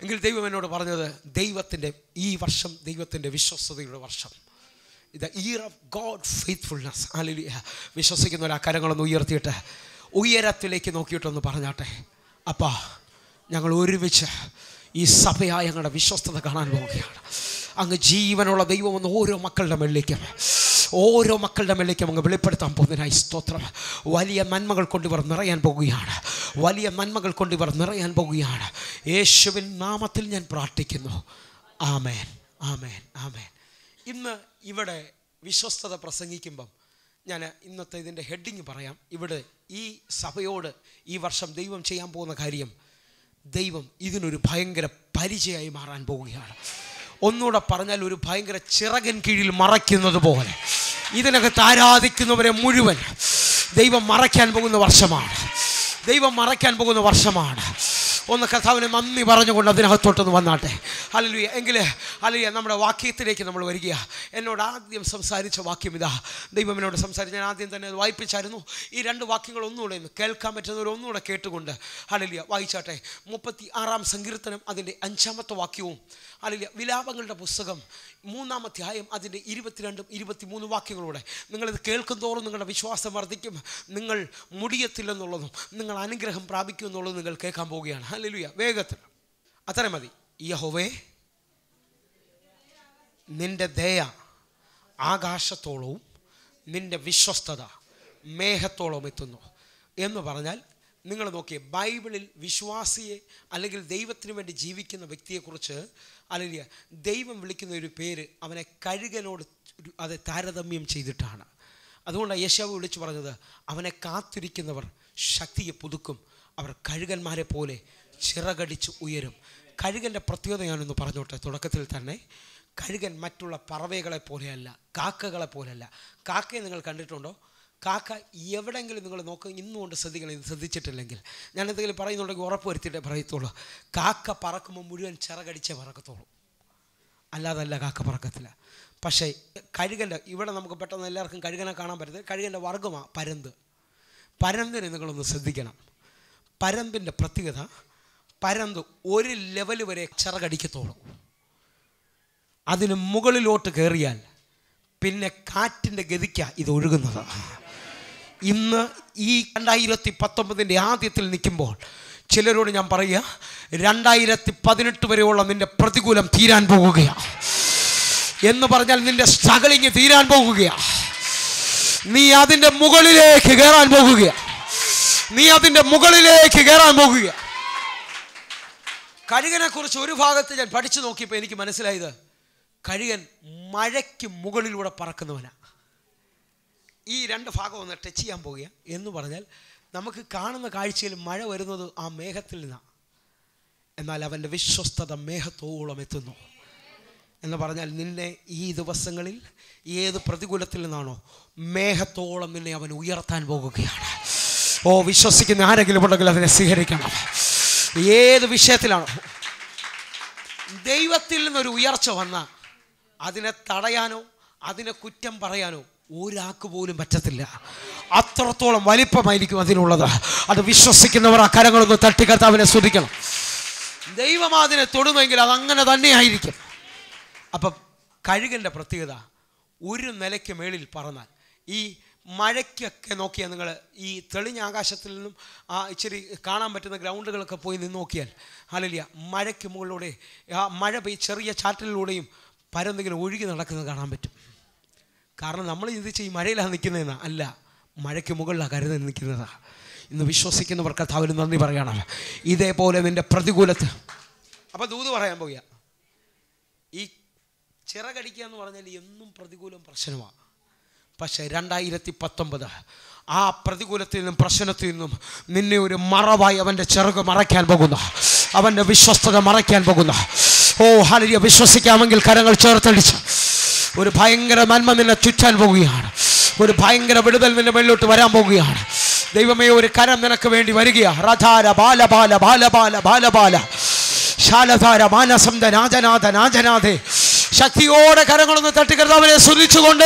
എങ്കിൽ ദൈവം എന്നോട് പറഞ്ഞത് ദൈവത്തിൻ്റെ ഈ വർഷം ദൈവത്തിൻ്റെ വിശ്വസ്തതയുടെ വർഷം ഇത് ഇയർ ഓഫ് ഗോഡ് ഫെയ്ത്ത്ഫുൾനെസ് അല്ലെങ്കിൽ വിശ്വസിക്കുന്ന ആ കരങ്ങളൊന്ന് ഉയർത്തിയിട്ട് ഉയരത്തിലേക്ക് നോക്കിയിട്ടൊന്ന് പറഞ്ഞാട്ടെ അപ്പാ ഞങ്ങൾ ഒരുമിച്ച് ഈ സഭയായ ഞങ്ങളുടെ വിശ്വസ്തത കാണാൻ പോവുകയാണ് അങ്ങ് ജീവനുള്ള ദൈവം ഒന്ന് ഓരോ മക്കളുടെ മേളിലേക്കും ഓരോ മക്കളുടെ മേളിലേക്കും അങ്ങ് വെളിപ്പെടുത്താൻ പോകുന്നതിനായി സ്തോത്രം വലിയ നന്മകൾ കൊണ്ട് ഇവർ നിറയാൻ പോകുകയാണ് വലിയ നന്മകൾ കൊണ്ട് ഇവർ നിറയാൻ പോകുകയാണ് യേശുവിൻ നാമത്തിൽ ഞാൻ പ്രാർത്ഥിക്കുന്നു ആമേൻ ആമേൻ ആമേൻ ഇന്ന് ഇവിടെ വിശ്വസ്തത പ്രസംഗിക്കുമ്പം ഞാൻ ഇന്നത്തെ ഇതിൻ്റെ ഹെഡിങ് പറയാം ഇവിടെ ഈ സഭയോട് ഈ വർഷം ദൈവം ചെയ്യാൻ പോകുന്ന കാര്യം ദൈവം ഇതിനൊരു ഭയങ്കര പരിചയമായി മാറാൻ പോവുകയാണ് ഒന്നുകൂടെ പറഞ്ഞാൽ ഒരു ഭയങ്കര ചിറകൻ കീഴിൽ മറയ്ക്കുന്നത് പോലെ ഇതിനകത്ത് ആരാധിക്കുന്നവരെ മുഴുവൻ ദൈവം മറയ്ക്കാൻ പോകുന്ന വർഷമാണ് ദൈവം മറയ്ക്കാൻ പോകുന്ന വർഷമാണ് ഒന്ന് കർത്താവിനെ നന്ദി പറഞ്ഞുകൊണ്ട് അതിനകത്തോട്ടൊന്ന് വന്നാട്ടെ അല്ലല്ലുയ എങ്കിൽ അല്ലയ്യ നമ്മുടെ വാക്യത്തിലേക്ക് നമ്മൾ വരിക എന്നോട് ആദ്യം സംസാരിച്ച വാക്യം ഇതാ ദൈവം എന്നോട് സംസാരിച്ച് ഞാൻ ആദ്യം തന്നെ അത് വായിപ്പിച്ചായിരുന്നു ഈ രണ്ട് വാക്യങ്ങൾ ഒന്നുകൂടെ ഒന്ന് കേൾക്കാൻ പറ്റുന്നവർ ഒന്നുകൂടെ കേട്ടുകൊണ്ട് അല്ലല്ലിയ വായിച്ചാട്ടെ മുപ്പത്തി ആറാം സങ്കീർത്തനം അതിൻ്റെ അഞ്ചാമത്തെ വാക്യവും അല്ലല്ലിയ വിലാപങ്ങളുടെ പുസ്തകം മൂന്നാം അധ്യായം അതിൻ്റെ ഇരുപത്തിരണ്ടും ഇരുപത്തിമൂന്ന് വാക്യങ്ങളൂടെ നിങ്ങളിത് കേൾക്കുന്തോറും നിങ്ങളുടെ വിശ്വാസം വർദ്ധിക്കും നിങ്ങൾ മുടിയത്തില്ലെന്നുള്ളതും നിങ്ങൾ അനുഗ്രഹം പ്രാപിക്കും എന്നുള്ളതും നിങ്ങൾ കേൾക്കാൻ പോവുകയാണ് ഹല്ലേലൂയ വേഗത്തിൽ അത്ര മതി യഹോവേ നിന്റെ ദയ ആകാശത്തോളവും നിന്റെ വിശ്വസ്തത മേഘത്തോളവും എത്തുന്നു എന്ന് പറഞ്ഞാൽ നിങ്ങൾ നോക്കിയേ ബൈബിളിൽ വിശ്വാസിയെ അല്ലെങ്കിൽ ദൈവത്തിന് വേണ്ടി ജീവിക്കുന്ന വ്യക്തിയെക്കുറിച്ച് അല്ലെങ്കിൽ ദൈവം വിളിക്കുന്ന ഒരു പേര് അവനെ കഴുകനോട് ഒരു- അത് താരതമ്യം ചെയ്തിട്ടാണ് അതുകൊണ്ടാണ് യശാവ് വിളിച്ചു പറഞ്ഞത് അവനെ കാത്തിരിക്കുന്നവർ ശക്തിയെ പുതുക്കും അവർ കഴുകന്മാരെ പോലെ ചിറകടിച്ച് ഉയരും കഴുകൻ്റെ പ്രത്യേകത ഞാനൊന്ന് പറഞ്ഞോട്ടെ തുടക്കത്തിൽ തന്നെ കഴുകൻ മറ്റുള്ള പറവകളെ പോലെയല്ല കാക്കകളെ പോലെയല്ല കാക്കയെ നിങ്ങൾ കണ്ടിട്ടുണ്ടോ കാക്ക എവിടെയെങ്കിലും നിങ്ങൾ നോക്കുക ഇന്നുകൊണ്ട് ശ്രദ്ധിക്കണം ഇത് ശ്രദ്ധിച്ചിട്ടില്ലെങ്കിൽ ഞാൻ എന്തെങ്കിലും പറയുന്നുണ്ടെങ്കിൽ ഉറപ്പ് വരുത്തിയിട്ടേ പറയത്തുള്ളൂ കാക്ക പറക്കുമ്പോൾ മുഴുവൻ ചിറകടിച്ചേ പറക്കത്തുള്ളൂ അല്ലാതല്ല കാക്ക പറക്കത്തില്ല പക്ഷേ കഴുകൻ്റെ ഇവിടെ നമുക്ക് പെട്ടെന്ന് എല്ലാവർക്കും കഴുകനെ കാണാൻ പറ്റുന്നത് കഴുകൻ്റെ വർഗമാണ് പരന്ത് പരന്തിനെ നിങ്ങളൊന്ന് ശ്രദ്ധിക്കണം പരന്തിൻ്റെ പ്രത്യേകത പരന്ത് ഒരു ലെവൽ വരെ ചിറകടിക്കത്തോളൂ അതിന് മുകളിലോട്ട് കയറിയാൽ പിന്നെ കാറ്റിൻ്റെ ഗതിക്ക ഇത് ഒഴുകുന്നത് ഇന്ന് ഈ രണ്ടായിരത്തി പത്തൊമ്പതിൻ്റെ ആദ്യത്തിൽ നിൽക്കുമ്പോൾ ചിലരോട് ഞാൻ പറയുക രണ്ടായിരത്തി പതിനെട്ട് വരെയുള്ള നിന്റെ പ്രതികൂലം തീരാൻ പോകുകയാണ് എന്ന് പറഞ്ഞാൽ നിന്റെ സ്ട്രഗിളിങ് തീരാൻ പോകുകയാണ് നീ അതിൻ്റെ മുകളിലേക്ക് കയറാൻ പോകുകയാണ് നീ അതിൻ്റെ മുകളിലേക്ക് കയറാൻ പോകുക കഴുകനെ കുറിച്ച് ഒരു ഭാഗത്ത് ഞാൻ പഠിച്ചു നോക്കിയപ്പോൾ എനിക്ക് മനസ്സിലായത് കഴുകൻ മഴയ്ക്ക് മുകളിലൂടെ പറക്കുന്നവനാണ് ഈ രണ്ട് ഭാഗം ഒന്ന് ടച്ച് ചെയ്യാൻ പോകുക എന്ന് പറഞ്ഞാൽ നമുക്ക് കാണുന്ന കാഴ്ചയിൽ മഴ വരുന്നത് ആ മേഘത്തിൽ നിന്നാണ് എന്നാൽ അവൻ്റെ വിശ്വസ്തത മേഘത്തോളം എത്തുന്നു എന്ന് പറഞ്ഞാൽ നിന്നെ ഈ ദിവസങ്ങളിൽ ഏത് പ്രതികൂലത്തിൽ നിന്നാണോ മേഘത്തോളം നിന്നെ അവൻ ഉയർത്താൻ പോകുകയാണ് ഓ വിശ്വസിക്കുന്ന ആരെങ്കിലും ഉണ്ടെങ്കിൽ അതിനെ സ്വീകരിക്കണം ഏത് വിഷയത്തിലാണോ ദൈവത്തിൽ നിന്നൊരു ഉയർച്ച വന്ന അതിനെ തടയാനോ അതിനെ കുറ്റം പറയാനോ ഒരാൾക്ക് പോലും പറ്റത്തില്ല അത്രത്തോളം വലിപ്പമായിരിക്കും അതിനുള്ളത് അത് വിശ്വസിക്കുന്നവർ ആ കരങ്ങളൊന്ന് തട്ടിക്കർത്താവിനെ സ്തുതിക്കണം ദൈവം അതിനെ തൊടുമെങ്കിൽ അത് അങ്ങനെ തന്നെയായിരിക്കും അപ്പം കഴുകൻ്റെ പ്രത്യേകത ഒരു നിലയ്ക്ക് മേളിൽ പറന്നാൽ ഈ മഴയ്ക്കൊക്കെ നോക്കിയാൽ നിങ്ങൾ ഈ തെളിഞ്ഞ ആകാശത്തിൽ നിന്നും ആ ഇച്ചിരി കാണാൻ പറ്റുന്ന ഗ്രൗണ്ടുകളൊക്കെ പോയി നിന്ന് നോക്കിയാൽ അല്ലല്ല മഴയ്ക്ക് മുകളിലൂടെ ആ മഴ പെയ്യ് ചെറിയ ചാറ്റലിലൂടെയും പരന്തെങ്കിലും ഒഴുകി നടക്കുന്നത് കാണാൻ പറ്റും കാരണം നമ്മൾ ചിന്തിച്ച് ഈ മഴയിലാണ് നിൽക്കുന്നതെന്നാ അല്ല മഴയ്ക്ക് മുകളിലാണ് കരുതി നിൽക്കുന്നതാ ഇന്ന് വിശ്വസിക്കുന്നവർ കഥാവിന് നന്ദി പറയണം ഇതേപോലെ നിൻ്റെ പ്രതികൂലത്ത് അപ്പോൾ ദൂത് പറയാൻ പോകുക ഈ ചിറകടിക്കുക എന്ന് പറഞ്ഞാൽ എന്നും പ്രതികൂലം പ്രശ്നമാണ് പക്ഷേ രണ്ടായിരത്തി പത്തൊമ്പത് ആ പ്രതികൂലത്തിൽ നിന്നും പ്രശ്നത്തിൽ നിന്നും നിന്നെ ഒരു മറവായി അവൻ്റെ ചിറക് മറയ്ക്കാൻ പോകുന്നു അവൻ്റെ വിശ്വസ്തത മറയ്ക്കാൻ പോകുന്നു ഓ ഹലിയ വിശ്വസിക്കാമെങ്കിൽ കരങ്ങൾ ചേർത്തടിച്ച് ഒരു ഭയങ്കര നന്മ നിന്നെ ചുറ്റാൻ പോകുകയാണ് ഒരു ഭയങ്കര വിടുതൽ നിന്റെ മുന്നിലോട്ട് വരാൻ പോകുകയാണ് ദൈവമേ ഒരു കരം നിനക്ക് വേണ്ടി വരികയാണ് റഥാര ബാലബാല ബാലബാല ബാലബാല ശാലധാര മാനസംദ നാജനാഥ നാജനാഥേ ശക്തിയോടെ കരങ്ങളൊന്ന് തട്ടിക്കർത്താവിനെ സ്തുതിച്ചുകൊണ്ട്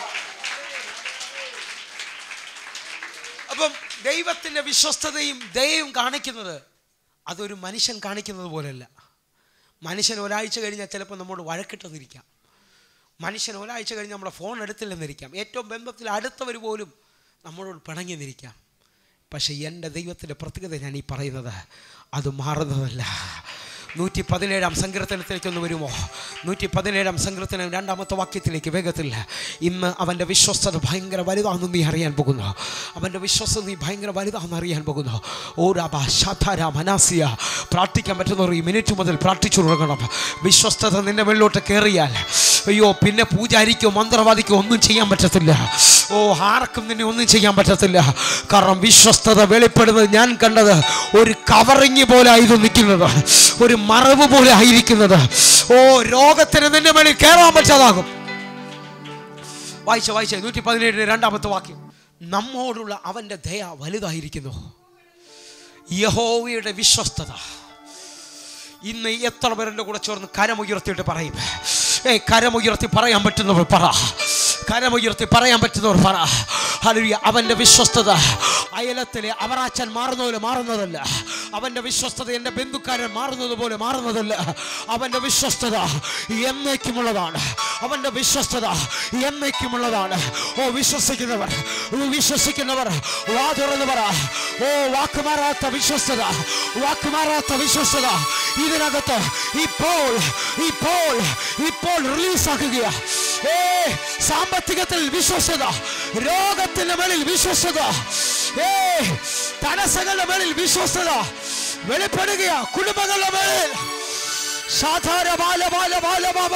അപ്പം ദൈവത്തിൻ്റെ വിശ്വസ്തതയും ദയയും കാണിക്കുന്നത് അതൊരു മനുഷ്യൻ കാണിക്കുന്നത് പോലെയല്ല മനുഷ്യൻ ഒരാഴ്ച കഴിഞ്ഞാൽ ചിലപ്പോൾ നമ്മോട് വഴക്കിട്ടെന്നിരിക്കാം മനുഷ്യൻ ഒരാഴ്ച കഴിഞ്ഞ് നമ്മുടെ ഫോൺ എടുത്തില്ലെന്നിരിക്കാം ഏറ്റവും ബന്ധത്തിൽ അടുത്തവർ പോലും നമ്മളോട് പിണങ്ങിന്നിരിക്കാം പക്ഷേ എൻ്റെ ദൈവത്തിൻ്റെ പ്രത്യേകത ഞാൻ ഈ പറയുന്നത് അത് മാറുന്നതല്ല നൂറ്റി പതിനേഴാം സങ്കീർത്തനത്തിലേക്ക് ഒന്ന് വരുമോ നൂറ്റി പതിനേഴാം സങ്കീർത്തനം രണ്ടാമത്തെ വാക്യത്തിലേക്ക് വേഗത്തിൽ ഇന്ന് അവൻ്റെ വിശ്വസ്തത ഭയങ്കര വലുതാണെന്ന് നീ അറിയാൻ പോകുന്നു അവൻ്റെ വിശ്വസ്തത നീ ഭയങ്കര വലുതാണെന്ന് അറിയാൻ പോകുന്നു ഓ രാബ ശാധാര മനാസിയ പ്രാർത്ഥിക്കാൻ പറ്റുന്നവർ ഈ മിനിറ്റ് മുതൽ പ്രാർത്ഥിച്ചു തുടങ്ങണം വിശ്വസ്തത നിന്റെ മുകളിലോട്ട് കയറിയാൽ അയ്യോ പിന്നെ പൂജാരിക്കോ മന്ത്രവാദിക്കോ ഒന്നും ചെയ്യാൻ പറ്റത്തില്ല ഓ ആർക്കും നിന്നെ ഒന്നും ചെയ്യാൻ പറ്റത്തില്ല കാരണം വിശ്വസ്തത വെളിപ്പെടുന്നത് ഞാൻ കണ്ടത് ഒരു കവറിങ് പോലെ ആയിരുന്നു നിൽക്കുന്നത് ഒരു മറവ് പോലെ ആയിരിക്കുന്നത് ഓ രോഗത്തിന് നിന്റെ മേളിൽ കയറാൻ പറ്റാതാകും വായിച്ച വായിച്ച നൂറ്റി പതിനേഴിന് രണ്ടാമത്തെ വാക്യം നമ്മോടുള്ള അവൻ്റെ ദയ വലുതായിരിക്കുന്നു യഹോവയുടെ വിശ്വസ്തത ഇന്ന് എത്ര പേരുടെ കൂടെ ചേർന്ന് കരമുയർത്തിയിട്ട് പറയും ഏ കരമുയർത്തി പറയാൻ പറ്റുന്നവർ പറ കരമുയർത്തി പറയാൻ പറ്റുന്നവർ പറ ഹല്ലേലൂയ അവൻ്റെ വിശ്വസ്തത അയലത്തിലെ അവറാച്ചൻ മാറുന്ന പോലെ മാറുന്നതല്ല അവൻ്റെ വിശ്വസ്തത എൻ്റെ ബന്ധുക്കാരൻ മാറുന്നത് പോലെ മാറുന്നതല്ല അവൻ്റെ വിശ്വസ്തത എന്നേക്കുമുള്ളതാണ് അവൻ്റെ വിശ്വസ്തത എന്നേക്കുമുള്ളതാണ് ഓ വിശ്വസിക്കുന്നവർ ഓ വിശ്വസിക്കുന്നവർ വാ തുറന്ന് പറ ഓ വാക്കുമാറാത്ത വിശ്വസ്തത വാക്കുമാറാത്ത വിശ്വസ്തത ഇതിനകത്ത് ഇപ്പോൾ ഇപ്പോൾ ഇപ്പോൾ റിലീസാക്കുകയാ ഏ സാമ്പത്തികത്തിൽ വിശ്വസ്തത രോഗത്തിന്റെ മേളിൽ വിശ്വസ്തത ഏ തടസ്സങ്ങളുടെ മേളിൽ വിശ്വസ്തത വെളിപ്പെടുകയാ കുടുംബങ്ങളുടെ മേളിൽ സാധാരണ ബാല ബാല ബാല ബാബ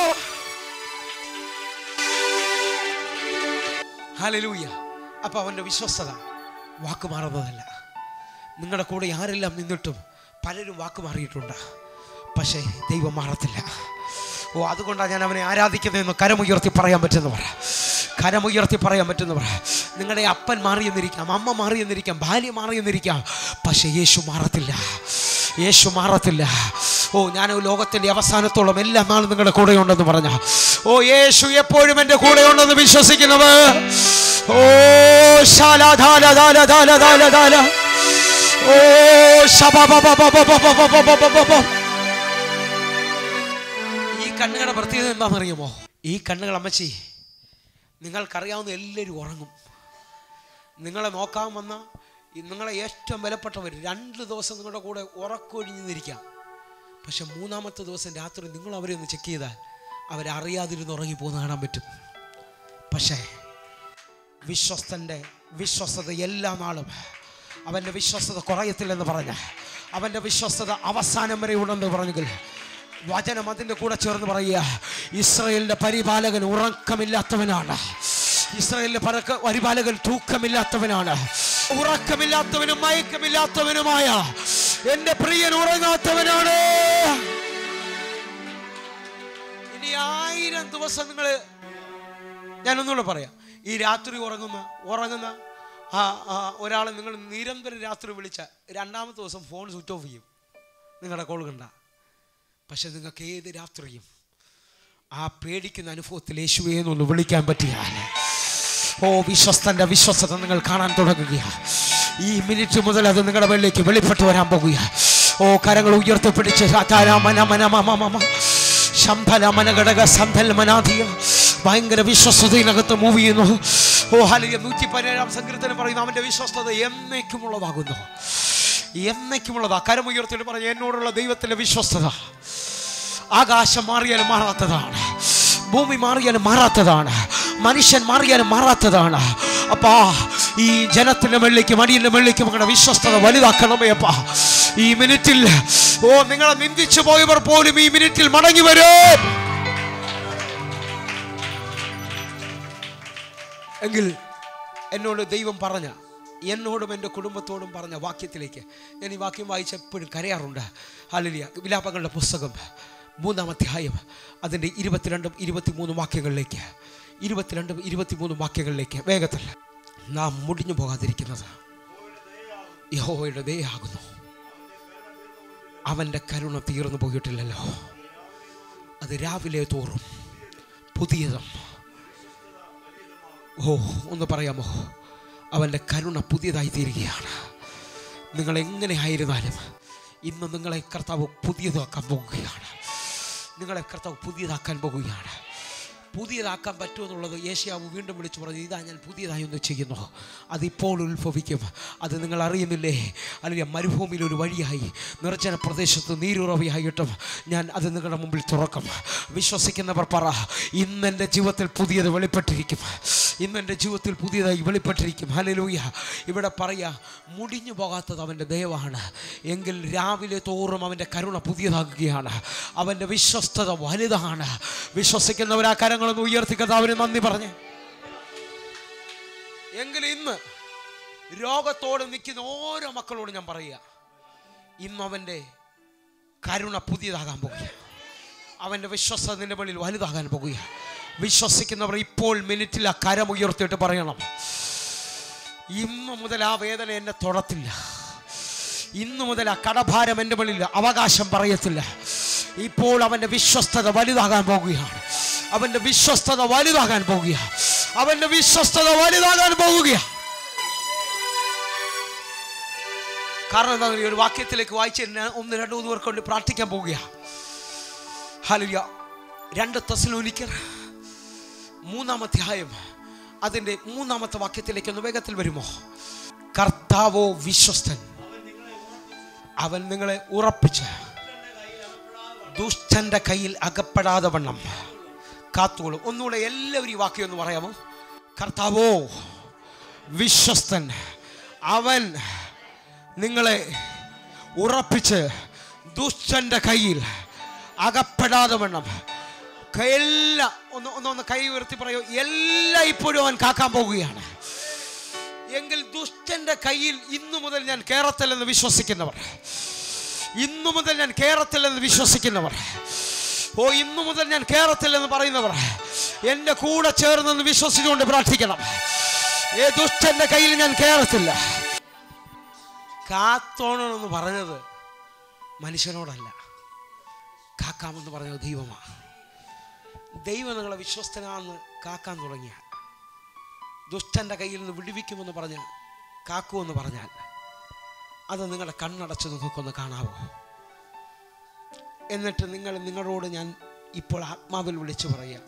ഹല്ലേലൂയ അപ്പൊ അവന്റെ വിശ്വസ്തത വാക്ക് മാറുന്നതല്ല നിങ്ങളുടെ കൂടെ ആരെല്ലാം നിന്നിട്ടും പലരും വാക്ക് മാറിയിട്ടുണ്ട് പക്ഷേ ദൈവം മാറത്തില്ല ഓ അതുകൊണ്ടാണ് ഞാൻ അവനെ ആരാധിക്കുന്നതെന്ന് കരമുയർത്തി പറയാൻ പറ്റുന്നവർ കരമുയർത്തി പറയാൻ പറ്റുന്നവർ നിങ്ങളുടെ അപ്പൻ മാറിയെന്നിരിക്കാം അമ്മ മാറിയെന്നിരിക്കാം ഭാര്യ മാറിയെന്നിരിക്കാം പക്ഷേ യേശു മാറത്തില്ല യേശു മാറത്തില്ല ഓ ഞാൻ ലോകത്തിൻ്റെ അവസാനത്തോളം എല്ലാ നാളും നിങ്ങളുടെ കൂടെയുണ്ടെന്ന് പറഞ്ഞ ഓ യേശു എപ്പോഴും എൻ്റെ കൂടെയുണ്ടെന്ന് വിശ്വസിക്കുന്നവർ ഓ ശാലാധാല ധാല ധാല ധാല ധാല ഓ ശബബബബബബബബബബബബ. ഈ കണ്ണുകളുടെ പ്രത്യേകത എന്താണെന്നറിയുമോ ഈ കണ്ണുകൾ അമ്മച്ചി നിങ്ങൾക്കറിയാവുന്ന എല്ലാവരും ഉറങ്ങും നിങ്ങളെ നോക്കാൻ വന്ന ഈ നിങ്ങളെ ഏറ്റവും വിലപ്പെട്ടവർ രണ്ട് ദിവസം നിങ്ങളുടെ കൂടെ ഉറക്കൊഴിഞ്ഞിരിക്കാം പക്ഷെ മൂന്നാമത്തെ ദിവസം രാത്രി നിങ്ങൾ അവരെ ഒന്ന് ചെക്ക് ചെയ്താൽ അവരറിയാതിരുന്ന് ഉറങ്ങിപ്പോകുന്ന കാണാൻ പറ്റും പക്ഷേ വിശ്വസ്തൻ്റെ വിശ്വസ്തത എല്ലാ നാളും അവൻ്റെ വിശ്വസ്തത കുറയത്തില്ലെന്ന് പറഞ്ഞ അവൻ്റെ വിശ്വസ്തത അവസാനം വരെ ഉണ്ടെന്ന് പറഞ്ഞെങ്കിൽ വചനം അതിൻ്റെ കൂടെ ചേർന്ന് പറയുക ഇസ്രയേലിൻ്റെ പരിപാലകൻ ഉറക്കമില്ലാത്തവനാണ് ഇസ്രയേലിൻ്റെ പരക്ക പരിപാലകൻ തൂക്കമില്ലാത്തവനാണ് ഉറക്കമില്ലാത്തവനും മയക്കമില്ലാത്തവനുമായ എൻ്റെ പ്രിയൻ ഉറങ്ങാത്തവനാണ് ഇനി ആയിരം ദിവസം നിങ്ങൾ ഞാനൊന്നുകൂടെ പറയാം ഈ രാത്രി ഉറങ്ങുന്ന ഉറങ്ങുന്ന ആ ഒരാൾ നിങ്ങൾ നിരന്തരം രാത്രി വിളിച്ച രണ്ടാമത്തെ ദിവസം ഫോൺ സ്വിച്ച് ഓഫ് ചെയ്യും നിങ്ങളുടെ കോൾ കണ്ട പക്ഷെ നിങ്ങൾക്ക് ഏത് രാത്രിയും ആ പേടിക്കുന്ന അനുഭവത്തിൽ യേശുവേ എന്നൊന്ന് വിളിക്കാൻ പറ്റിയാൽ ഓ വിശ്വസ്തന്റെ വിശ്വസ്തത നിങ്ങൾ കാണാൻ തുടങ്ങുകയാണ് ഈ മിനിറ്റ് മുതൽ അത് നിങ്ങളുടെ വെള്ളിലേക്ക് വെളിപ്പെട്ട് വരാൻ പോകുക ഓ കരങ്ങൾ ഉയർത്തിപ്പിടിച്ച് ശംഭല മനഘടക സന്ധൽ മനാധിയ ഭയങ്കര വിശ്വസ്തതയിനകത്ത് മൂവ് ചെയ്യുന്നു ഓ ഹലിയ നൂറ്റി പതിനേഴാം സങ്കീർത്തനം പറയുന്നു അവന്റെ വിശ്വസ്തത എന്നേക്കുമുള്ളതാകുന്നു എന്നേക്കുമുള്ളതാ കരമുയർത്തിയിട്ട് പറഞ്ഞു എന്നോടുള്ള ദൈവത്തിന്റെ വിശ്വസ്തത ആകാശം മാറിയാലും മാറാത്തതാണ് ഭൂമി മാറിയാലും മാറാത്തതാണ് മനുഷ്യൻ മാറിയാലും മാറാത്തതാണ് അപ്പാ ഈ ജനത്തിന്റെ വെള്ളിക്ക് മടിയന്റെ വെള്ളിക്ക് നിങ്ങളുടെ വിശ്വസ്തത വലുതാക്കണമേ അപ്പാ ഈ മിനിറ്റിൽ ഓ നിങ്ങളെ നിന്ദിച്ചു പോയവർ പോലും ഈ മിനിറ്റിൽ മടങ്ങി വരും എങ്കിൽ എന്നോട് ദൈവം പറഞ്ഞ എന്നോടും എൻ്റെ കുടുംബത്തോടും പറഞ്ഞ വാക്യത്തിലേക്ക് ഞാൻ ഈ വാക്യം വായിച്ച് എപ്പോഴും കരയാറുണ്ട് ഹാലിയ വിലാപങ്ങളുടെ പുസ്തകം മൂന്നാം അധ്യായം അതിൻ്റെ ഇരുപത്തിരണ്ടും ഇരുപത്തിമൂന്നും വാക്യങ്ങളിലേക്ക് ഇരുപത്തിരണ്ടും ഇരുപത്തിമൂന്നും വാക്യങ്ങളിലേക്ക് വേഗത്തിൽ നാം മുടിഞ്ഞു പോകാതിരിക്കുന്നത് യഹോവയുടെ ദയാകുന്നു അവൻ്റെ കരുണ തീർന്നു പോയിട്ടില്ലല്ലോ അത് രാവിലെ തോറും പുതിയതും ഓ ഒന്ന് പറയാമോ അവൻ്റെ കരുണ പുതിയതായി തീരുകയാണ് നിങ്ങൾ എങ്ങനെ ആയിരുന്നാലും ഇന്ന് നിങ്ങളെ കർത്താവ് പുതിയതാക്കാൻ പോകുകയാണ് നിങ്ങളെ കർത്താവ് പുതിയതാക്കാൻ പോകുകയാണ് പുതിയതാക്കാൻ പറ്റുമെന്നുള്ളത് ഏഷ്യാവ് വീണ്ടും വിളിച്ചു പറഞ്ഞു ഇതാ ഞാൻ പുതിയതായി ഒന്ന് ചെയ്യുന്നു അതിപ്പോൾ ഉത്ഭവിക്കും അത് നിങ്ങൾ അറിയുന്നില്ലേ അല്ലെങ്കിൽ മരുഭൂമിയിൽ ഒരു വഴിയായി നിർജ്ജന പ്രദേശത്ത് നീരുറവിയായിട്ടും ഞാൻ അത് നിങ്ങളുടെ മുമ്പിൽ തുറക്കും വിശ്വസിക്കുന്നവർ പറ ഇന്നെൻ്റെ ജീവിതത്തിൽ പുതിയത് വെളിപ്പെട്ടിരിക്കും ഇന്നെൻ്റെ ജീവിതത്തിൽ പുതിയതായി വെളിപ്പെട്ടിരിക്കും ഹലലൂയ ഇവിടെ പറയാ മുടിഞ്ഞു പോകാത്തത് അവൻ്റെ ദയവാണ് എങ്കിൽ രാവിലെ തോറും അവൻ്റെ കരുണ പുതിയതാകുകയാണ് അവൻ്റെ വിശ്വസ്തത വലുതാണ് വിശ്വസിക്കുന്നവർ ആ കരങ്ങളൊന്ന് ഉയർത്തി കർത്താവിന് നന്ദി പറഞ്ഞേ എങ്കിൽ ഇന്ന് രോഗത്തോട് നിൽക്കുന്ന ഓരോ മക്കളോടും ഞാൻ പറയുക ഇന്ന് അവൻ്റെ കരുണ പുതിയതാകാൻ പോകുക അവൻ്റെ വിശ്വസത നിന്റെ മുന്നിൽ വലുതാകാൻ പോകുക വിശ്വസിക്കുന്നവർ ഇപ്പോൾ മിനിറ്റിൽ ആ കരം ഉയർത്തിയിട്ട് പറയണം ഇന്ന് മുതൽ ആ വേദന എന്നെ തൊടത്തില്ല ഇന്നു മുതൽ ആ കടഭാരം എൻ്റെ മുന്നിൽ അവകാശം പറയത്തില്ല ഇപ്പോൾ അവൻ്റെ വിശ്വസ്തത വലുതാകാൻ പോകുകയാണ് അവൻ്റെ വിശ്വസ്തത വലുതാകാൻ പോകുകയാണ് അവൻ്റെ വിശ്വസ്തത വലുതാകാൻ പോകുകയാണ് കാരണം എന്താ പറയുക, ഒരു വാക്യത്തിലേക്ക് വായിച്ച് തന്നെ ഒന്ന് രണ്ട് മൂന്ന് പേർക്ക് കൊണ്ട് പ്രാർത്ഥിക്കാൻ പോവുകയാണ് ഹലിയ രണ്ട് തെസ്സലോനിക്കർ മൂന്നാമത്തെ അധ്യായം അതിൻ്റെ മൂന്നാമത്തെ വാക്യത്തിലേക്ക് ഒന്ന് വേഗത്തിൽ വരുമോ കർത്താവോ വിശ്വസ്തൻ അവൻ നിങ്ങളെ ഉറപ്പിച്ച് ദുഷ്ടന്റെ കയ്യിൽ അകപ്പെടാതെ വണ്ണം കാത്തുകൊള്ളും ഒന്നുകൂടെ എല്ലാവരും ഈ വാക്യം ഒന്ന് പറയാമോ കർത്താവോ വിശ്വസ്തൻ അവൻ നിങ്ങളെ ഉറപ്പിച്ച് ദുഷ്ടന്റെ കയ്യിൽ അകപ്പെടാതെ വണ്ണം എല്ലാം ഒന്ന് ഒന്ന് ഒന്ന് കൈ ഉയർത്തി പറയൂ എല്ലാം ഇപ്പോഴും അവൻ കാക്കാൻ പോകുകയാണ് എങ്കിൽ ദുഷ്ടന്റെ കയ്യിൽ ഇന്നു മുതൽ ഞാൻ കേറത്തില്ലെന്ന് വിശ്വസിക്കുന്നവർ ഇന്നു മുതൽ ഞാൻ കേറത്തില്ലെന്ന് വിശ്വസിക്കുന്നവർ ഓ ഇന്നു മുതൽ ഞാൻ കേറത്തില്ലെന്ന് പറയുന്നവർ എൻ്റെ കൂടെ ചേർന്നെന്ന് വിശ്വസിച്ചുകൊണ്ട് പ്രാർത്ഥിക്കണം ഏ ദുഷ്ടന്റെ കയ്യിൽ ഞാൻ കേറത്തില്ല കാത്തോണമെന്ന് പറഞ്ഞത് മനുഷ്യനോടല്ല കാക്കാമെന്ന് പറഞ്ഞത് ദൈവമാണ് ദൈവം നിങ്ങളെ വിശ്വസ്തനാന്ന് കാക്കാൻ തുടങ്ങിയാൽ ദുഷ്ടന്റെ കയ്യിൽ നിന്ന് വിടുവിക്കുമെന്ന് പറഞ്ഞ് കാക്കുമെന്ന് പറഞ്ഞാൽ അത് നിങ്ങളുടെ കണ്ണടച്ച് നിങ്ങൾക്കൊന്ന് കാണാവോ എന്നിട്ട് നിങ്ങൾ നിങ്ങളോട് ഞാൻ ഇപ്പോൾ ആത്മാവിൽ വിളിച്ചു പറയുക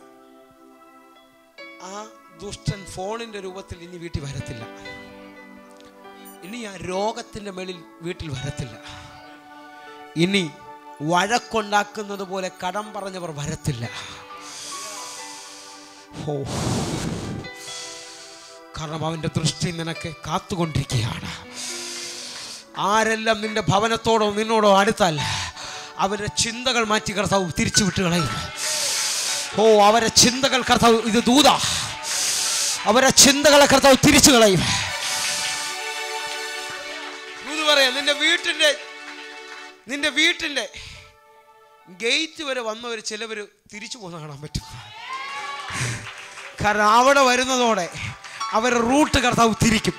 ആ ദുഷ്ടൻ ഫോണിൻ്റെ രൂപത്തിൽ ഇനി വീട്ടിൽ വരത്തില്ല ഇനി ആ രോഗത്തിൻ്റെ മേളിൽ വീട്ടിൽ വരത്തില്ല ഇനി വഴക്കുണ്ടാക്കുന്നത് പോലെ കടം പറഞ്ഞവർ വരത്തില്ല ഓ കാരണം അവൻ്റെ ദൃഷ്ടി നിനക്ക് കാത്തുകൊണ്ടിരിക്കുകയാണ് ആരെല്ലാം നിന്റെ ഭവനത്തോടോ നിന്നോടോ അടുത്താൽ അവരുടെ ചിന്തകൾ മാറ്റി കർത്താവ് തിരിച്ചു വിട്ട് കളയും ഓ അവരെ ചിന്തകൾ കർത്താവ് ഇത് ദൂത അവരെ ചിന്തകളെ കർത്താവ് തിരിച്ചു കളയും ദൂത് പറയാം നിന്റെ വീട്ടിൻ്റെ നിന്റെ വീട്ടിൻ്റെ ഗേറ്റ് വരെ വന്നവർ ചിലവർ തിരിച്ചു പോകുന്ന കാണാൻ പറ്റും കാരണം അവിടെ വരുന്നതോടെ അവരുടെ റൂട്ട് കർത്താവ് തിരിക്കും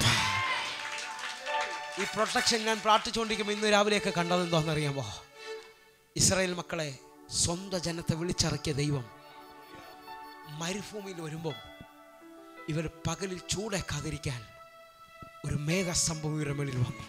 ഈ പ്രൊട്ടക്ഷൻ ഞാൻ പ്രാർത്ഥിച്ചുകൊണ്ടിരിക്കുമ്പോൾ ഇന്ന് രാവിലെയൊക്കെ കണ്ടത് എന്താണെന്നറിയാമോ ഇസ്രായേൽ മക്കളെ സ്വന്തം ജനത്തെ വിളിച്ചിറക്കിയ ദൈവം മരുഭൂമിയിൽ വരുമ്പം ഇവർ പകലിൽ ചൂടേക്കാതിരിക്കാൻ ഒരു മേഘസ്തംഭം ഇവരുടെ മേളിൽ വന്നു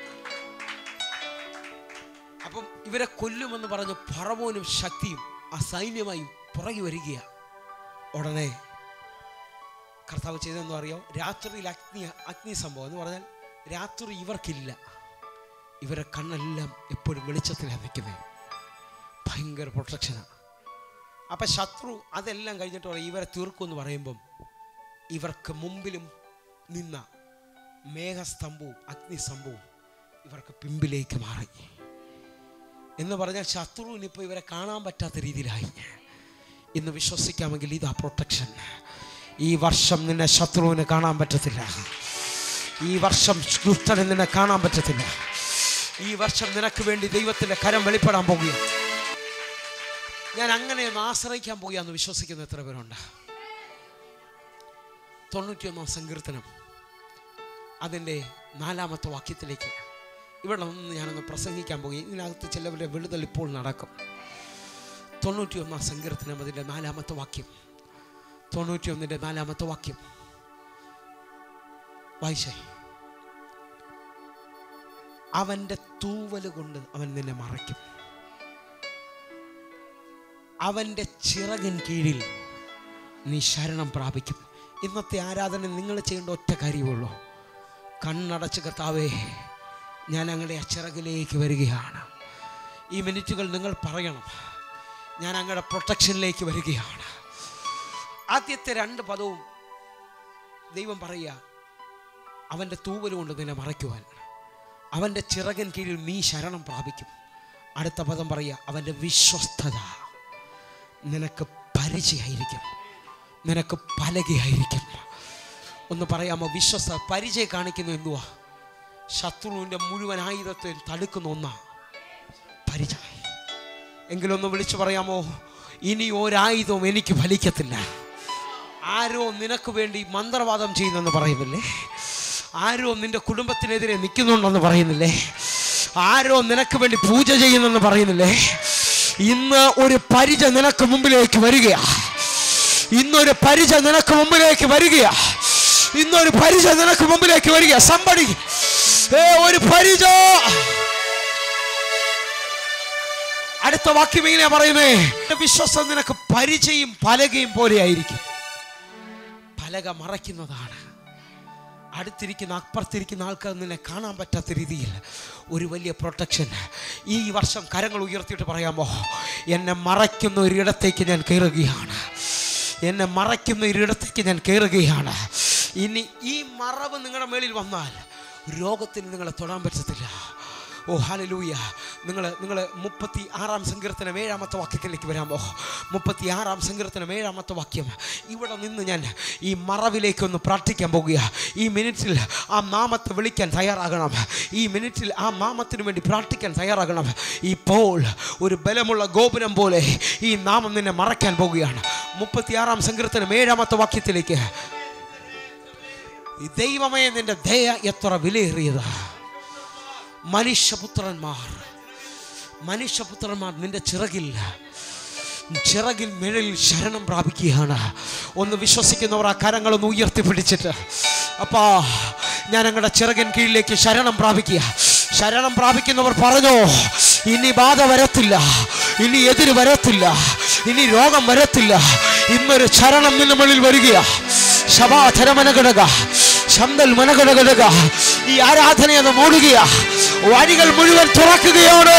അപ്പം ഇവരെ കൊല്ലുമെന്ന് പറഞ്ഞ് പറവോനും ശക്തിയും ആ സൈന്യമായി പുറകെ വരികയാണ് ഉടനെ കർത്താവ് ചെയ്തതെന്ന് അറിയോ രാത്രിയിൽ അഗ്നി അഗ്നി സംഭവം എന്ന് പറഞ്ഞാൽ രാത്രി ഇവർക്കില്ല ഇവരെ കണ്ണെല്ലാം എപ്പോഴും വെളിച്ചത്തിലാണ് നിൽക്കുന്നത് ഭയങ്കര പ്രൊട്ടക്ഷനാണ് അപ്പം ശത്രു അതെല്ലാം കഴിഞ്ഞിട്ട് പറയും ഇവരെ തീർക്കുമെന്ന് പറയുമ്പം ഇവർക്ക് മുമ്പിലും നിന്ന മേഘസ്തംഭവും അഗ്നിസ്തംഭവും ഇവർക്ക് പിമ്പിലേക്ക് മാറി എന്ന് പറഞ്ഞാൽ ശത്രുവിനിപ്പോൾ ഇവരെ കാണാൻ പറ്റാത്ത രീതിയിലായി ഇന്ന് വിശ്വസിക്കാമെങ്കിൽ ഇതാ പ്രൊട്ടക്ഷൻ ഈ വർഷം നിന്നെ ശത്രുവിന് കാണാൻ പറ്റത്തില്ല ഈ വർഷം ദുഷ്ടന് നിന്നെ കാണാൻ പറ്റത്തില്ല ഈ വർഷം നിനക്ക് വേണ്ടി ദൈവത്തിൻ്റെ കരം വെളിപ്പെടാൻ പോകുകയാണ് ഞാൻ അങ്ങനെ ഒന്ന് ആശ്രയിക്കാൻ പോകുകയെന്ന് വിശ്വസിക്കുന്ന എത്ര പേരുണ്ട് തൊണ്ണൂറ്റിയൊന്നാം സങ്കീർത്തനം അതിൻ്റെ നാലാമത്തെ വാക്യത്തിലേക്ക് ഇവിടെ നിന്ന് ഞാനൊന്ന് പ്രസംഗിക്കാൻ പോയി ഇതിനകത്ത് ചിലവരുടെ വിടുതൽ ഇപ്പോൾ നടക്കും തൊണ്ണൂറ്റിയൊന്നാം സങ്കീർത്തനം അതിൻ്റെ നാലാമത്തെ വാക്യം തൊണ്ണൂറ്റിയൊന്നിൻ്റെ നാലാമത്തെ വാക്യം വായിച്ചേ അവൻ്റെ തൂവല് കൊണ്ട് അവൻ നിന്നെ മറയ്ക്കും അവൻ്റെ ചിറകിൻ കീഴിൽ നീ ശരണം പ്രാപിക്കും ഇന്നത്തെ ആരാധന നിങ്ങൾ ചെയ്യേണ്ട ഒറ്റ കാര്യമുള്ളൂ കണ്ണടച്ച് കർത്താവേ ഞാൻ അങ്ങയുടെ ആ ചിറകിലേക്ക് വരികയാണ് ഈ മിനിറ്റുകൾ നിങ്ങൾ പറയണം ഞാൻ അങ്ങയുടെ പ്രൊട്ടക്ഷനിലേക്ക് വരികയാണ് ആദ്യത്തെ രണ്ട് പദവും ദൈവം പറയുക അവൻ്റെ തൂവൽ കൊണ്ട് നിന്നെ മറയ്ക്കുവാൻ അവൻ്റെ ചിറകൻ കീഴിൽ നീ ശരണം പ്രാപിക്കും അടുത്ത പദം പറയുക അവൻ്റെ വിശ്വസ്തത നിനക്ക് പരിചയമായിരിക്കും നിനക്ക് പലകയായിരിക്കും ഒന്ന് പറയാമോ വിശ്വസ്ത പരിചയം കാണിക്കുന്ന എന്തുവാ ശത്രുവിൻ്റെ മുഴുവൻ ആയുധത്തെ തടുക്കുന്ന ഒന്നാ പരിചയം എങ്കിലൊന്ന് വിളിച്ചു പറയാമോ ഇനി ഒരായുധവും എനിക്ക് ഫലിക്കത്തില്ല ആരോ നിനക്ക് വേണ്ടി മന്ത്രവാദം ചെയ്യുന്നെന്ന് പറയുന്നില്ലേ ആരോ നിന്റെ കുടുംബത്തിനെതിരെ നിൽക്കുന്നുണ്ടെന്ന് പറയുന്നില്ലേ ആരോ നിനക്ക് വേണ്ടി പൂജ ചെയ്യുന്നെന്ന് പറയുന്നില്ലേ ഇന്ന് ഒരു പരിച നിനക്ക് മുമ്പിലേക്ക് വരികയാ ഇന്നൊരു പരിച നിനക്ക് മുമ്പിലേക്ക് വരികയാ ഇന്നൊരു പരിച നിനക്ക് മുമ്പിലേക്ക് വരിക സമ്പടി ഏ ഒരു പരിച അടുത്ത വാക്യം ഇങ്ങനെ പറയുന്നേ വിശ്വാസം നിനക്ക് പരിചയം പലകയും പോലെ ആയിരിക്കും പലക മറയ്ക്കുന്നതാണ് അടുത്തിരിക്കുന്ന അപ്പുറത്തിരിക്കുന്ന ആൾക്കാർ നിന്നെ കാണാൻ പറ്റാത്ത രീതിയിൽ ഒരു വലിയ പ്രൊട്ടക്ഷൻ ഈ വർഷം കരങ്ങൾ ഉയർത്തിയിട്ട് പറയാമോ എന്നെ മറയ്ക്കുന്ന ഒരിടത്തേക്ക് ഞാൻ കയറുകയാണ് എന്നെ മറയ്ക്കുന്ന ഒരിടത്തേക്ക് ഞാൻ കയറുകയാണ് ഇനി ഈ മറവ് നിങ്ങളുടെ മേളിൽ വന്നാൽ രോഗത്തിന് നിങ്ങളെ തൊടാൻ പറ്റത്തില്ല ഓ ഹാലലൂയ നിങ്ങൾ നിങ്ങൾ മുപ്പത്തി ആറാം സങ്കീർത്തനം ഏഴാമത്തെ വാക്യത്തിലേക്ക് വരാമോ മുപ്പത്തി ആറാം സങ്കീർത്തനം ഏഴാമത്തെ വാക്യം ഇവിടെ നിന്ന് ഞാൻ ഈ മറവിലേക്കൊന്ന് പ്രാർത്ഥിക്കാൻ പോകുക ഈ മിനിറ്റിൽ ആ നാമത്തെ വിളിക്കാൻ തയ്യാറാകണം ഈ മിനിറ്റിൽ ആ നാമത്തിന് വേണ്ടി പ്രാർത്ഥിക്കാൻ തയ്യാറാകണം ഇപ്പോൾ ഒരു ബലമുള്ള ഗോപുരം പോലെ ഈ നാമം നിന്നെ മറയ്ക്കാൻ പോകുകയാണ് മുപ്പത്തിയാറാം സങ്കീർത്തനം ഏഴാമത്തെ വാക്യത്തിലേക്ക് ഈ ദൈവമേ നിന്റെ ദയ എത്ര വിലയേറിയത് മനുഷ്യപുത്രന്മാർ മനുഷ്യപുത്രന്മാർ നിന്റെ ചിറകിൽ ചിറകിൽ നിഴലിൽ ശരണം പ്രാപിക്കുകയാണ് ഒന്ന് വിശ്വസിക്കുന്നവർ ആ കരങ്ങളൊന്ന് ഉയർത്തിപ്പിടിച്ചിട്ട് അപ്പാ ഞാൻ അങ്ങയുടെ ചിറകിൻ കീഴിലേക്ക് ശരണം പ്രാപിക്കുക ശരണം പ്രാപിക്കുന്നവർ പറഞ്ഞോ ഇനി ബാധ വരത്തില്ല ഇനി എതിര് വരത്തില്ല ഇനി രോഗം വരത്തില്ല ഇന്നൊരു ചരണം നിന്റെ മുകളിൽ വരികയാ ശബാധര മനഘടക ശന്തൽ മനഘടക ഈ ആരാധനയെ അത് മൂടുകയാ വഴികൾ മുഴുവൻ തുറക്കുകയാണ്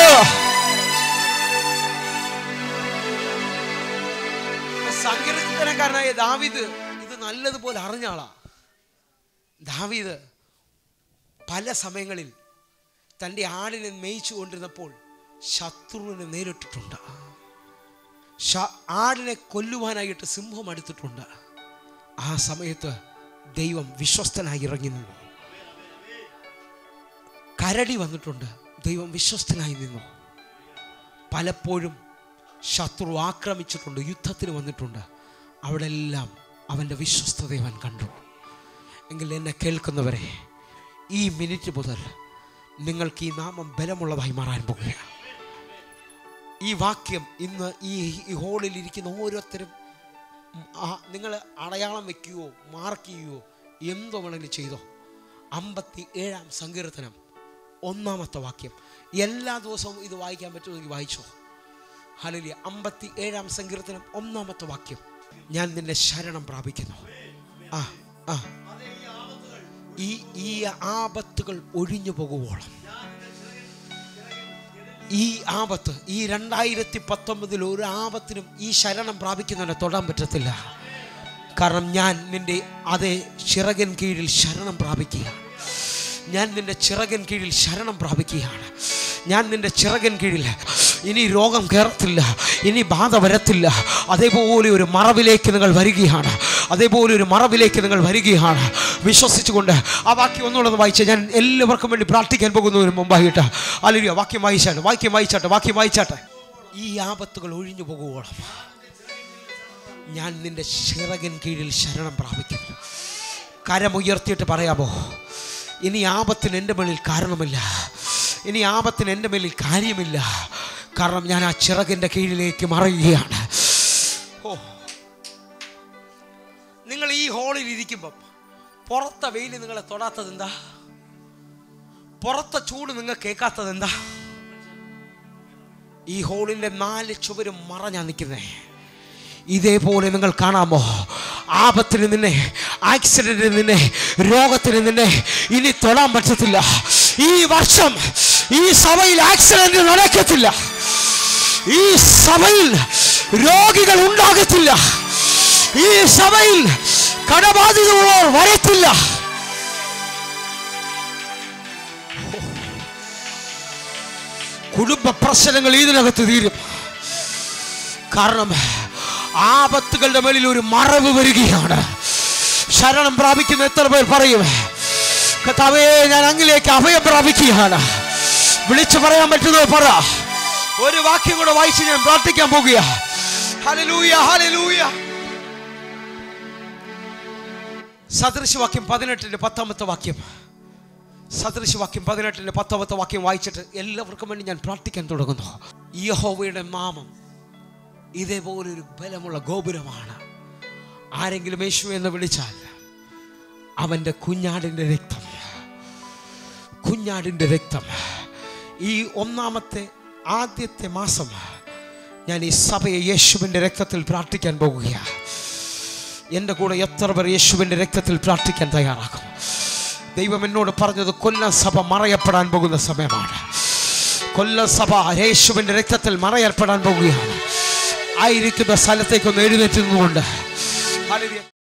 സങ്കീർത്തനക്കാരനായ ദാവിദ് ഇത് നല്ലതുപോലെ അറിഞ്ഞ ആളാ ദാവീദ് പല സമയങ്ങളിൽ തൻ്റെ ആടിനെ മേയിച്ചു കൊണ്ടിരുന്നപ്പോൾ ശത്രുവിനെ നേരിട്ടിട്ടുണ്ട് ശ- ആടിനെ കൊല്ലുവാനായിട്ട് സിംഹം അടുത്തിട്ടുണ്ട് ആ സമയത്ത് ദൈവം വിശ്വസ്തനായി ഇറങ്ങി നിന്നു കരടി വന്നിട്ടുണ്ട് ദൈവം വിശ്വസ്തനായി നിന്നു പലപ്പോഴും ശത്രു ആക്രമിച്ചിട്ടുണ്ട് യുദ്ധത്തിന് വന്നിട്ടുണ്ട് അവിടെ എല്ലാം അവൻ്റെ വിശ്വസ്തത അവൻ കണ്ടു എങ്കിൽ എന്നെ കേൾക്കുന്നവരെ ഈ മിനിറ്റ് മുതൽ നിങ്ങൾക്ക് ഈ നാമം ബലമുള്ളതായി മാറാൻ പോകുകയാണ് ഈ വാക്യം ഇന്ന് ഈ ഈ ഹോളിൽ ഇരിക്കുന്ന ഓരോരുത്തരും നിങ്ങൾ അടയാളം വെക്കുകയോ മാർക്ക് ചെയ്യുകയോ എന്തോ വേണമെങ്കിലും ചെയ്തോ അമ്പത്തി ഏഴാം സങ്കീർത്തനം ഒന്നാമത്തെ വാക്യം എല്ലാ ദിവസവും ഇത് വായിക്കാൻ പറ്റുമെങ്കിൽ വായിച്ചോ ഹലിയ അമ്പത്തി ഏഴാം സങ്കീർത്തനം ഒന്നാമത്തെ വാക്യം ഞാൻ നിന്നെ ശരണം പ്രാപിക്കുന്നു ആ ആ ഈ ഈ ആപത്തുകൾ ഒഴിഞ്ഞു പോകുവോളം ഈ ആപത്ത് ഈ രണ്ടായിരത്തി പത്തൊമ്പതിൽ ഒരു ആപത്തിനും ഈ ശരണം പ്രാപിക്കുന്നവനെ തൊടാൻ പറ്റത്തില്ല കാരണം ഞാൻ നിന്റെ അതേ ചിറകൻ കീഴിൽ ശരണം പ്രാപിക്കുകയാണ് ഞാൻ നിന്റെ ചിറകൻ കീഴിൽ ശരണം പ്രാപിക്കുകയാണ് ഞാൻ നിന്റെ ചിറകൻ കീഴിൽ ഇനി രോഗം കയറത്തില്ല ഇനി ബാധ വരത്തില്ല അതേപോലെ ഒരു മറവിലേക്ക് നിങ്ങൾ വരികയാണ് അതേപോലെ ഒരു മറവിലേക്ക് നിങ്ങൾ വരികയാണ് വിശ്വസിച്ചുകൊണ്ട് ആ വാക്യം ഒന്നുള്ളത് വായിച്ച ഞാൻ എല്ലാവർക്കും വേണ്ടി പ്രാർത്ഥിക്കാൻ പോകുന്നതിന് മുമ്പായിട്ട് അല്ലെങ്കിൽ വാക്യം വായിച്ചാട്ടെ വാക്യം വായിച്ചാട്ടെ വാക്യം വായിച്ചാട്ടെ ഈ ആപത്തുകൾ ഒഴിഞ്ഞു പോകുവോളം ഞാൻ നിന്റെ ചിറകൻ കീഴിൽ ശരണം പ്രാപിക്കും കരമുയർത്തിയിട്ട് പറയാമോ ഇനി ആപത്തിന് എൻ്റെ മേളിൽ കാരണമില്ല ഇനി ആപത്തിന് എൻ്റെ മേലിൽ കാര്യമില്ല കാരണം ഞാൻ ആ ചിറകിൻ്റെ കീഴിലേക്ക് മറയുകയാണ് ഓ നിങ്ങൾ ഈ ഹോളിൽ ഇരിക്കുമ്പം പുറത്തെ വെയിൽ നിങ്ങളെ തൊടാത്തത് എന്താ പുറത്തെ ചൂട് നിങ്ങൾ കേൾക്കാത്തത് എന്താ ഈ ഹോളിൻ്റെ നാല് ചുവരും മറഞ്ഞാ നിൽക്കുന്നേ ഇതേപോലെ നിങ്ങൾ കാണാമോ ആപത്തിന് നിന്നെ ആക്സിഡന്റിന് നിന്നെ രോഗത്തിന് നിന്നെ ഇനി തൊടാൻ പറ്റത്തില്ല ഈ വർഷം ഈ സഭയിൽ ആക്സിഡന്റ് നടക്കത്തില്ല ഈ സഭയിൽ രോഗികൾ ഉണ്ടാകത്തില്ല ഈ സഭയിൽ കടബാധിതമുള്ളവർ വരത്തില്ല കുടുംബ പ്രശ്നങ്ങൾ ഇതിനകത്ത് തീരും കാരണം ആപത്തുകളുടെ മേളിൽ ഒരു മറവ് വരികയാണ് ശരണം പ്രാപിക്കുന്ന എത്ര പേർ പറയും കഥാവേ ഞാൻ അങ്ങിലേക്ക് അഭയം പ്രാപിക്കുകയാണ് വിളിച്ചു പറയാൻ പറ്റുന്നോ പറ ഒരു വാക്യം കൂടെ വായിച്ച് ഞാൻ പ്രാർത്ഥിക്കാൻ പോകുക ഹല്ലേലൂയ ഹല്ലേലൂയ സദൃശവാക്യം പതിനെട്ടിന്റെ പത്താമത്തെ വാക്യം സദൃശവാക്യം പതിനെട്ടിന്റെ പത്താമത്തെ വാക്യം വായിച്ചിട്ട് എല്ലാവർക്കും വേണ്ടി ഞാൻ പ്രാർത്ഥിക്കാൻ തുടങ്ങുന്നു യഹോവയുടെ നാമം ഇതേപോലൊരു ബലമുള്ള ഗോപുരമാണ് ആരെങ്കിലും യേശു എന്ന് വിളിച്ചാൽ അവൻ്റെ കുഞ്ഞാടിൻ്റെ രക്തം കുഞ്ഞാടിൻ്റെ രക്തം ഈ ഒന്നാമത്തെ ആദ്യത്തെ മാസം ഞാൻ ഈ സഭയെ യേശുവിൻ്റെ രക്തത്തിൽ പ്രാർത്ഥിക്കാൻ പോകുകയാണ് എൻ്റെ കൂടെ എത്ര പേർ യേശുവിൻ്റെ രക്തത്തിൽ പ്രാർത്ഥിക്കാൻ തയ്യാറാകും ദൈവം എന്നോട് പറഞ്ഞത് കൊല്ലം സഭ മറയപ്പെടാൻ പോകുന്ന സമയമാണ് കൊല്ലം സഭ യേശുവിൻ്റെ രക്തത്തിൽ മറയപ്പെടാൻ പോകുകയാണ് ആയിരിക്കുന്ന സ്ഥലത്തേക്കൊന്ന് എഴുന്നേറ്റുന്നുകൊണ്ട് ഹല്ലേലൂയ